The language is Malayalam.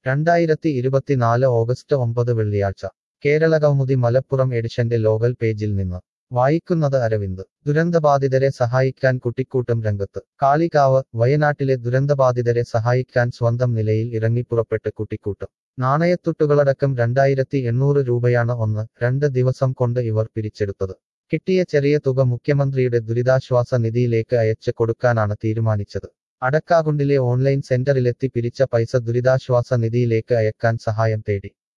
രണ്ടായിരത്തി ഇരുപത്തിനാല് ഓഗസ്റ്റ് ഒമ്പത് വെള്ളിയാഴ്ച കേരളകൗമുദി മലപ്പുറം എഡിഷന്റെ ലോകൽ പേജിൽ നിന്ന് വായിക്കുന്നത് അരവിന്ദ് ദുരന്തബാധിതരെ സഹായിക്കാൻ കുട്ടിക്കൂട്ടം രംഗത്ത് കാളികാവ് വയനാട്ടിലെ ദുരന്തബാധിതരെ സഹായിക്കാൻ സ്വന്തം നിലയിൽ ഇറങ്ങിപ്പുറപ്പെട്ട് കുട്ടിക്കൂട്ടം നാണയത്തുട്ടുകളടക്കം രണ്ടായിരത്തി എണ്ണൂറ് രൂപയാണ് ഒന്ന് രണ്ട് ദിവസം കൊണ്ട് ഇവർ പിരിച്ചെടുത്തത് കിട്ടിയ ചെറിയ തുക മുഖ്യമന്ത്രിയുടെ ദുരിതാശ്വാസ നിധിയിലേക്ക് അയച്ച് കൊടുക്കാനാണ് തീരുമാനിച്ചത് അടക്കാകുണ്ടിലെ ഓൺലൈൻ സെന്ററിലെത്തി പിരിച്ച പൈസ ദുരിതാശ്വാസ നിധിയിലേക്ക് അയക്കാൻ സഹായം തേടി